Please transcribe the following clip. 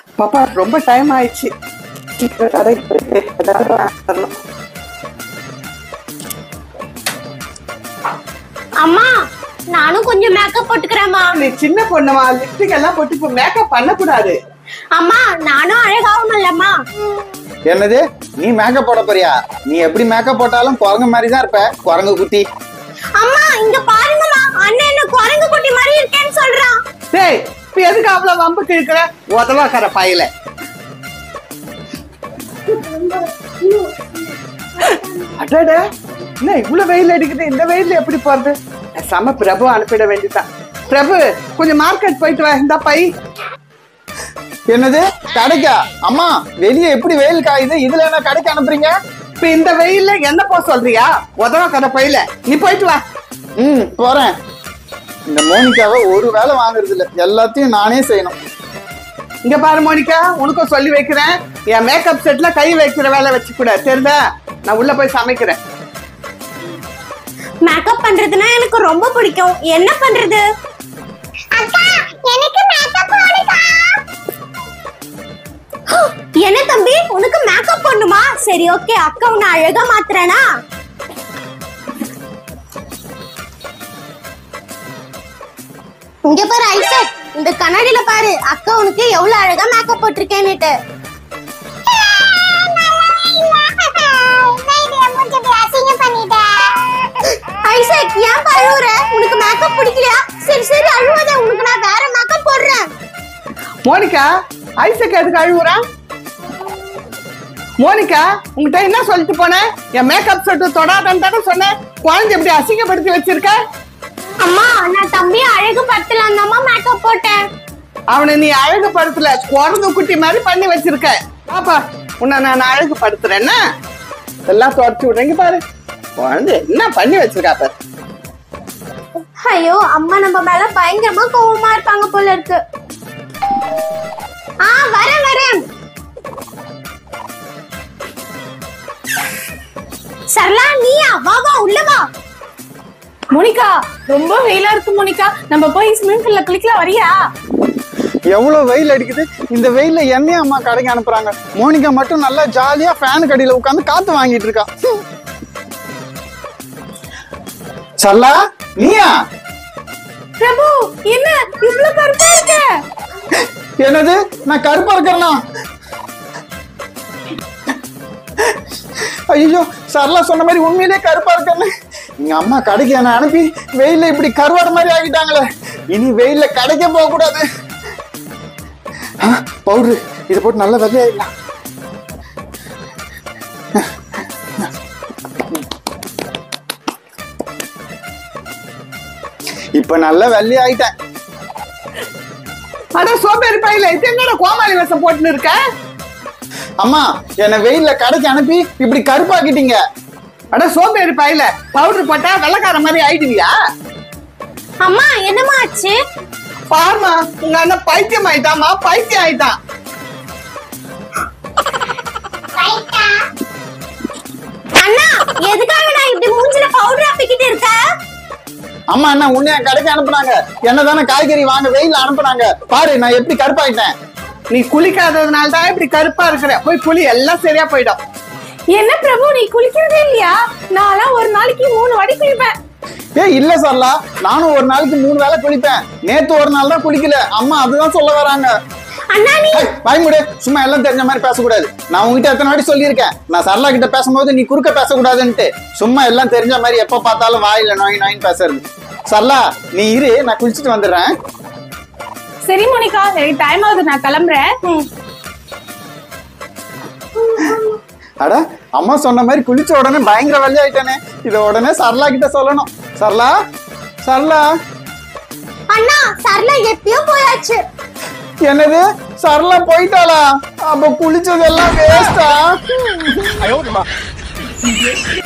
பாப்பா ரொம்ப டைம் ஆயிடுச்சு சீக்கிரம் கடைக்கு போயிட்டு ஏதாவது வாங்கிட்டு வரணும். அம்மா நானும் கொஞ்சம் மேக்கப் போட்டுக்கிறேம்மா நீ சின்ன பொண்ணுமா லிப்ஸ்டிக் எல்லாம் போட்டு இப்போ மேக்கப் பண்ணக்கூடாது அம்மா நானும் அழகாவும் இல்லம்மா என்னது நீ மேக்கப் போட போறியா நீ எப்படி மேக்கப் போட்டாலும் குரங்கு மாதிரி தான் இருப்ப குரங்கு குட்டி அம்மா இங்க பாருங்கம்மா அண்ணன் என்ன குரங்கு குட்டி மாதிரி இருக்கேன்னு சொல்றான் டேய் இப்ப எதுக்கு அவ்வளவு வம்பு கிழக்கிற உதவாக்கற பாயில அடடா என்ன இவ்வளவு வெயில் அடிக்குது இந்த வெயில்ல எப்படி போறது செம பிரபு அனுப்பிட வேண்டியதான் பிரபு கொஞ்சம் மார்க்கெட் போயிட்டு வா இந்த பை என்னது கடைக்கா அம்மா வெளியே எப்படி வெயில் காயுது இதுல என்ன கடைக்கு அனுப்புறீங்க இப்ப இந்த வெயில்ல என்ன போ சொல்றியா உதவாக்கற பையில நீ போயிட்டு வா ம் போறேன் இந்த மோனிகாவை ஒரு வேலை வாங்குறது இல்ல எல்லாத்தையும் நானே செய்யணும் இங்க பாரு மோனிகா உனக்கும் சொல்லி வைக்கிறேன் என் மேக்கப் செட்ல கை வைக்கிற வேலை வச்சு கூட தெரியுதா நான் உள்ள போய் சமைக்கிறேன் மேக்கப் பண்றதுன்னா எனக்கு ரொம்ப பிடிக்கும் என்ன பண்றது அக்கா எனக்கு மேக்கப் போடுக்கா என்ன தம்பி உனக்கு மேக்கப் பண்ணுமா சரி ஓகே அக்கா உன்னை அழகா மாத்துறேனா இங்க பாரு ஐசக் இந்த கண்ணாடியில பாரு அக்கா உனக்கு எவ்வளவு அழகா மேக்கப் போட்டிருக்கேன்னுட்டு ஐசக் ஏன் அழுவுற உனக்கு மேக்கப் பிடிக்கலையா சரி சரி அழுவாத உனக்கு நான் வேற மேக்கப் போடுறேன் மோனிகா ஐசக் எதுக்கு அழுகுறான் மோனிகா உங்ககிட்ட என்ன சொல்லிட்டு போனேன் என் மேக்கப் செட்டு தொடாதன்னு தானே சொன்னேன் குழந்தை இப்படி அசிங்கப்படுத்தி வச்சிருக்க அம்மா நான் தம்பி அழகு படுத்தலாம் தாம்மா மேக்கப் போட்டேன் அவனை நீ அழகு படுத்தல குழந்தை குட்டி மாதிரி பண்ணி வச்சிருக்க பாப்பா உன்னை நான் அழகு படுத்துறேன்னா எல்லாம் தொடச்சு விடுறீங்க பாரு குழந்தை என்ன பண்ணி வச்சிருக்கா பாரு ஐயோ அம்மா நம்ம மேல பயங்கரமா கோவமா இருப்பாங்க போல இருக்கு ஆ வரேன் வரேன் சரளா நீயா வா வா உள்ள வா மோனிகா ரொம்ப வெயிலா இருக்கு மோனிகா நம்ம போய் ஸ்விமிங் பூல்ல குளிக்கலாம் வரியா எவ்வளவு வெயில் அடிக்குது இந்த வெயில்ல என்னையும் அம்மா கடைக்கு அனுப்புறாங்க மோனிகா மட்டும் நல்லா ஜாலியா ஃபேன் கடியில உட்காந்து காத்து வாங்கிட்டு இருக்கா சல்லா நீயா பிரபு என்ன இவ்ளோ கருப்பா இருக்க என்னது நான் கருப்பா இருக்கிறேனா ஐயோ சரளா சொன்ன மாதிரி உண்மையிலேயே கருப்பா இருக்கேன்னு எங்க அம்மா கடைக்கு என்ன அனுப்பி வெயில்ல இப்படி கருவாடு மாதிரி ஆகிட்டாங்களே இனி வெயில்ல கடைக்கே போக கூடாது பவுடரு இதை போட்டு நல்லா வெள்ளையாயிடலாம் இப்ப நல்லா வெள்ளை ஆயிட்டேன் அட சோம்பேறி பையில இது என்னடா கோமாளி வேஷம் போட்டுன்னு இருக்க அம்மா என்னை வெயில்ல கடைக்கு அனுப்பி இப்படி கருப்பாக்கிட்டீங்க அட சோம்பேறி பையில பவுடர் போட்டா வெள்ளக்கார மாதிரி ஆயிடுவியா அம்மா என்னம்மா ஆச்சு பாருமா உங்க அண்ணன் பைத்தியம் ஆயிட்டாமா பைத்தியம் ஆயிட்டான் அண்ணா எதுக்காக நான் இப்படி மூஞ்சில பவுடர் அப்பிக்கிட்டு இருக்க அம்மா என்ன உன்னை என் கடைக்கு அனுப்புனாங்க என்ன தானே காய்கறி வாங்க வெயில்ல அனுப்புனாங்க பாரு நான் எப்படி கருப்பாயிட்டேன் நீ குளிக்காததுனால தான் இப்படி கருப்பா இருக்கிற போய் குளி எல்லாம் சரியா போயிடும் என்ன பிரபு நீ குளிக்கிறதே இல்லையா நான்லாம் ஒரு நாளைக்கு மூணு வாட்டி குளிப்பேன் ஏ இல்ல சரலா நானும் ஒரு நாளைக்கு மூணு வேளை குளிப்பேன் நேத்து ஒரு நாள் தான் குளிக்கல அம்மா அதுதான் சொல்ல வராங்க அண்ணா நீ ஏய், வாய் மூடு சும்மா எல்லாம் தெரிஞ்ச மாதிரி பேசக்கூடாது நான் உங்ககிட்ட எத்தனை வாட்டி சொல்லியிருக்கேன் நான் சரளா கிட்ட பேசும்போது நீ குறுக்க பேசக்கூடாதுன்ட்டு சும்மா எல்லாம் தெரிஞ்ச மாதிரி எப்ப பார்த்தாலும் வாயில நோய் நோயின்னு பேசுறது சரளா நீ இரு நான் குளிச்சுட்டு வந்துடுறேன் சரி மோனிகா எனக்கு டைம் ஆகுது நான் கிளம்புறேன் அட அம்மா சொன்ன மாதிரி குளிச்ச உடனே பயங்கர வெள்ளையாயிட்டானே இத உடனே சரளா கிட்ட சொல்லணும் சரளா சரளா அண்ணா சரளா எப்பயோ போயாச்சு என்னது சரளா போயிட்டாளா அப்ப குளிச்சதெல்லாம் வேஸ்டா